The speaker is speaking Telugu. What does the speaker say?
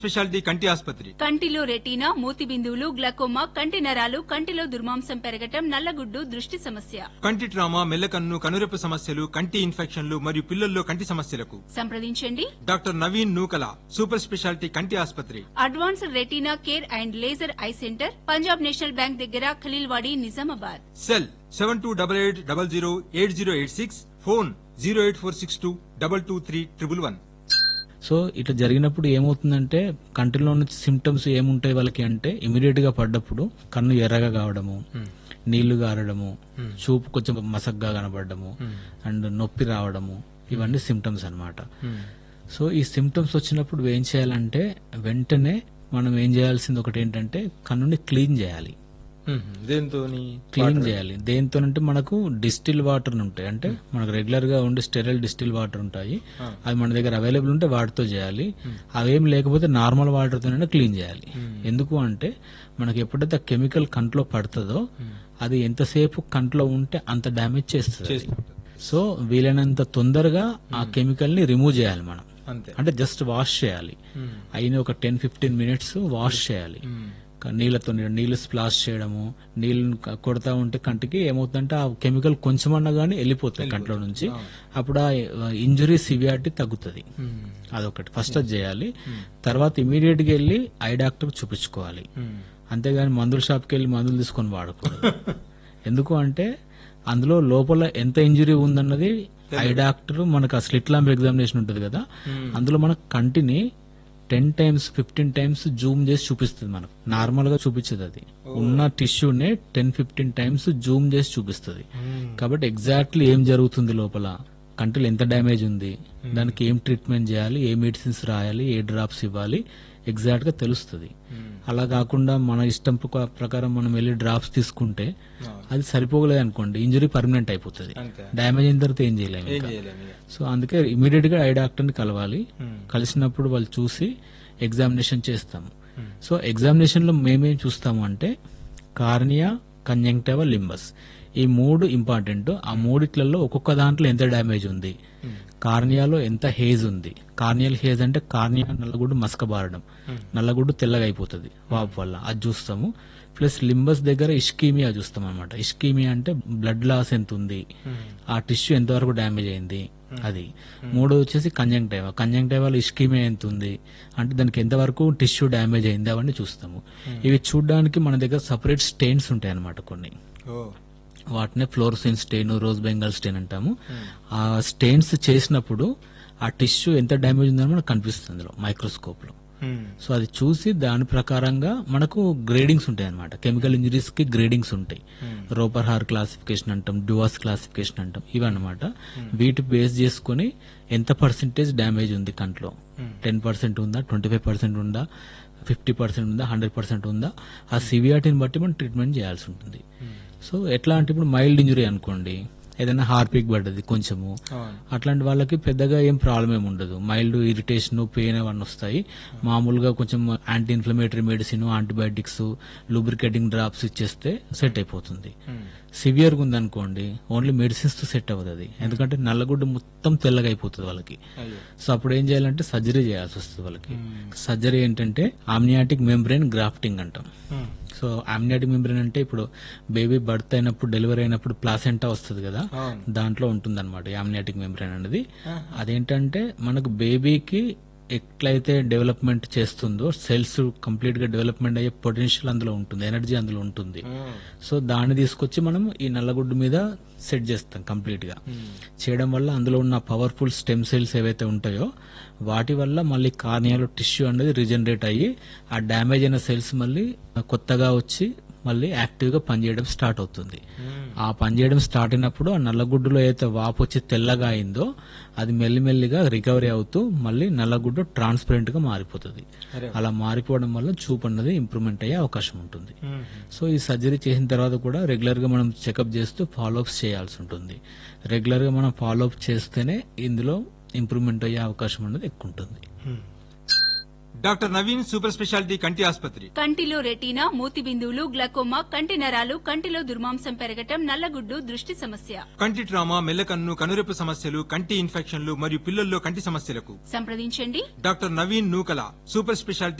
స్పెషాలిటీ కంటి ఆసుపత్రి కంటిలో రెటీనా మూతి బిందువులు గ్లకోమా కంటి నరాలు కంటిలో దుర్మాంసం పెరగటం నల్లగుడ్డు దృష్టి సమస్య కంటి ట్రామా మెల్లకన్ను కనురెప్ప సమస్యలు కంటి ఇన్ఫెక్షన్లు మరియు పిల్లల్లో కంటి సమస్యలకు సంప్రదించండి doctor Naveen Nukala super speciality కంటి ఆసుపత్రి advanced retina care and laser eye centre Punjab National Bank దగ్గర Khaleelwadi Nizamabad cell seven two double eight double zero eight zero eight six phone zero eight four six two double two three triple one so ఇట్లా జరిగినప్పుడు ఏమవుతుందంటే కంటిలో నుంచి సిమ్టమ్స్ ఏముంటాయి వాళ్ళకి అంటే ఇమీడియట్ గా పడ్డప్పుడు కన్ను ఎర్రగా కావడము నీళ్లు గారడము చూపు కొంచెం మసగ్గా కనబడము అండ్ నొప్పి రావడము ఇవన్నీ సిమ్టమ్స్ అన్నమాట సో ఈ సిమ్టమ్స్ వచ్చినప్పుడు ఏం చేయాలంటే వెంటనే మనం ఏం చేయాల్సింది ఒకటి ఏంటంటే కన్నుని క్లీన్ చేయాలి దేంతో క్లీన్ చేయాలి దేంతో అంటే మనకు డిస్టిల్ వాటర్ ఉంటాయి అంటే మనకు రెగ్యులర్ గా ఉండే స్టెరైల్ డిస్టిల్ వాటర్ ఉంటాయి అది మన దగ్గర అవైలబుల్ ఉంటే వాటితో చేయాలి అవేం లేకపోతే నార్మల్ వాటర్ తోనే క్లీన్ చేయాలి ఎందుకు అంటే మనకి ఎప్పుడైతే కెమికల్ కంట్లో పడుతుందో అది ఎంతసేపు కంట్లో ఉంటే అంత డ్యామేజ్ చేస్తుంది సో వీలైనంత తొందరగా ఆ కెమికల్ ని రిమూవ్ చేయాలి మనం అంతే అంటే జస్ట్ వాష్ చేయాలి అయిన ఒక టెన్ ఫిఫ్టీన్ మినిట్స్ వాష్ చేయాలి క- నీళ్ళతో నీ- నీళ్లు స్ప్లాష్ చేయడము నీళ్లు క- కొడతా ఉంటే కంటికి ఏమవుతుందంటే ఆ కెమికల్ కొంచెమన్నా గానీ వెళ్ళిపోతుంది కంట్లో నుంచి అప్పుడు ఆ ఇంజురీ సివియారిటీ తగ్గుతుంది అదొకటి ఫస్ట్ అది చేయాలి తర్వాత ఇమీడియట్ గా వెళ్ళి ఐ డాక్టర్ చూపించుకోవాలి అంతేగాని మందుల షాప్కి వెళ్ళి మందులు తీసుకొని వాడకూడదు ఎందుకు అంటే అందులో లోపల ఎంత ఇంజురీ ఉందన్నది ఐ డాక్టర్ మనకు ఆ స్లిట్ ల్యాంప్ ఎగ్జామినేషన్ ఉంటుంది కదా అందులో మన కంటిని ten times fifteen times zoom చేసి చూపిస్తుంది మనకు నార్మల్ గా చూపించదు అది ఉన్న టిష్యూనే టెన్ ఫిఫ్టీన్ టైమ్స్ జూమ్ చేసి చూపిస్తుంది కాబట్టి ఎగ్జాక్ట్లీ ఏం జరుగుతుంది లోపల కంటిలో ఎంత డ్యామేజ్ ఉంది దానికి ఏం ట్రీట్మెంట్ చేయాలి ఏ మెడిసిన్స్ రాయాలి ఏ డ్రాప్స్ ఇవ్వాలి ఎగ్జాక్ట్ గా తెలుస్తుంది అలా కాకుండా మన ఇష్టం ప్రక- ప్రకారం మనం వెళ్ళి డ్రాప్స్ తీసుకుంటే అది సరిపోగలేదు అనుకోండి ఇంజరీ పర్మనెంట్ అయిపోతుంది అంతే. డ్యామేజ్ అయిన తర్వాత ఏం చేయలేము ఏం ఇంకా. చేయలేము ఇక. సో అందుకే ఇమీడియట్ గా ఐ డాక్టర్ ని కలవాలి కలిసినప్పుడు వాళ్ళు చూసి ఎగ్జామినేషన్ చేస్తాము సో ఎగ్జామినేషన్ లో మేమేం చూస్తాము అంటే కార్నియా కంజంక్టివా లింబస్ ఈ మూడు ఇంపార్టెంట్ ఆ మూడిట్లలో ఒక్కొక్క దాంట్లో ఎంత డ్యామేజ్ ఉంది కార్నియాలో ఎంత హేజ్ ఉంది కార్నియల్ హేజ్ అంటే కార్నియా నల్లగుడ్డు మసకబారడం నల్లగుడ్డు తెల్లగా అయిపోతుంది వాపు వల్ల అది చూస్తాము ప్లస్ లింబస్ దగ్గర ఇష్కీమియా చూస్తాం అనమాట ఇష్కీమియా అంటే బ్లడ్ లాస్ ఎంత ఉంది ఆ టిష్యూ ఎంతవరకు డ్యామేజ్ అయింది అది మూడో వచ్చేసి కంజంక్టైవా కంజంక్టైవాలో ఇష్కీమియా ఎంత ఉంది అంటే దానికి ఎంతవరకు టిష్యూ డ్యామేజ్ అయింది అవన్నీ చూస్తాము ఇవి చూడడానికి మన దగ్గర సపరేట్ స్టెయిన్స్ ఉంటాయి అనమాట కొన్ని ఓ వాటినే fluorescein stain rose Bengal stain అంటాము ఆ స్టెయిన్స్ చేసినప్పుడు ఆ టిష్యూ ఎంత డ్యామేజ్ ఉందని మనకు కనిపిస్తుంది అందులో మైక్రోస్కోప్ లో Hmm. సో అది చూసి దాని ప్రకారంగా మనకు గ్రేడింగ్స్ ఉంటాయి అనమాట కెమికల్ ఇంజరీస్ కి గ్రేడింగ్స్ ఉంటాయి రోపర్ హార్ క్లాసిఫికేషన్ అంటాం డువాస్ క్లాసిఫికేషన్ అంటాం ఇవన్నమాట వీటి బేస్ చేసుకుని ఎంత పర్సెంటేజ్ డ్యామేజ్ ఉంది కంట్లో టెన్ పర్సెంట్ ఉందా ట్వంటీ ఫైవ్ పర్సెంట్ ఉందా ఫిఫ్టీ పర్సెంట్ ఉందా హండ్రెడ్ పర్సెంట్ ఉందా ఆ సివియారిటీని బట్టి మనం ట్రీట్మెంట్ చేయాల్సి ఉంటుంది సో ఎట్లా అంటే ఇప్పుడు మైల్డ్ ఇంజురీ అనుకోండి ఏదైనా హార్పిక్ పడ్డది కొంచెము అవును. అట్లాంటి వాళ్ళకి పెద్దగా ఏం ప్రాబ్లం ఏమి ఉండదు మైల్డ్ ఇరిటేషన్ పెయిన్ అవన్నీ వస్తాయి మామూలుగా కొంచెం anti inflammatory medicine antibiotics lubricating drops ఇచ్చేస్తే సెట్ అయిపోతుంది సివియర్ గా ఉందనుకోండి ఓన్లీ మెడిసిన్స్ తో సెట్ అవ్వదు అది ఎందుకంటే నల్లగుడ్డు మొత్తం తెల్లగా అయిపోతుంది వాళ్ళకి అయ్యో సో అప్పుడు ఏం చేయాలంటే సర్జరీ చేయాల్సి వస్తుంది వాళ్ళకి సర్జరీ ఏంటంటే ఆమ్నియాటిక్ మెంబ్రెయిన్ గ్రాఫ్టింగ్ అంటాం Hmm. సో ఆమ్నియాటిక్ మెంబ్రెయిన్ అంటే ఇప్పుడు బేబీ బర్త్ అయినప్పుడు డెలివరీ అయినప్పుడు ప్లాసెంటా వస్తుంది కదా అవును. దాంట్లో ఉంటుంది అనమాట ఆమ్నియాటిక్ మెంబ్రెయిన్ అనేది అదేంటంటే మనకు బేబీకి ఎట్లయితే డెవలప్మెంట్ చేస్తుందో సెల్స్ కంప్లీట్ గా డెవలప్మెంట్ అయ్యే పొటెన్షియల్ అందులో ఉంటుంది ఎనర్జీ అందులో ఉంటుంది సో దాన్ని తీసుకొచ్చి మనం ఈ నల్లగుడ్డు మీద సెట్ చేస్తాం కంప్లీట్ గా చేయడం వల్ల అందులో ఉన్న పవర్ఫుల్ స్టెమ్ సెల్స్ ఏవైతే ఉంటాయో వాటి వల్ల మళ్ళీ కార్నియాలో టిష్యూ అనేది రిజనరేట్ అయ్యి ఆ డ్యామేజ్ అయిన సెల్స్ మళ్ళీ కొత్తగా వచ్చి మళ్ళీ యాక్టివ్ గా పనిచేయడం స్టార్ట్ అవుతుంది ఆ పనిచేయడం స్టార్ట్ అయినప్పుడు ఆ నల్లగుడ్డులో ఏదైతే వాపు వచ్చి తెల్లగా అయిందో అది మెల్లిమెల్లిగా రికవరీ అవుతూ మళ్ళీ నల్లగుడ్డు ట్రాన్స్పరెంట్ గా మారిపోతుంది అరే. అలా మారిపోవడం వల్ల చూపు అన్నది ఇంప్రూవ్మెంట్ అయ్యే అవకాశం ఉంటుంది సో ఈ సర్జరీ చేసిన తర్వాత కూడా రెగ్యులర్ గా మనం చెకప్ చేస్తూ ఫాలో అప్స్ చేయాల్సి ఉంటుంది రెగ్యులర్ గా మనం ఫాలో అప్ చేస్తేనే ఇందులో ఇంప్రూవ్మెంట్ అయ్యే అవకాశం అనేది ఎక్కువ ఉంటుంది డాక్టర్ నవీన్ సూపర్ స్పెషాలిటీ కంటి ఆసుపత్రి కంటిలో రెటీనా మూతి బిందువులు గ్లకోమా కంటి నరాలు కంటిలో దుర్మాంసం పెరగటం నల్లగుడ్డు దృష్టి సమస్య కంటి ట్రామా మెల్లకన్ను కనురెప్పు సమస్యలు కంటి ఇన్ఫెక్షన్లు మరియు పిల్లల్లో కంటి సమస్యలకు సంప్రదించండి doctor Naveen Nukala super speciality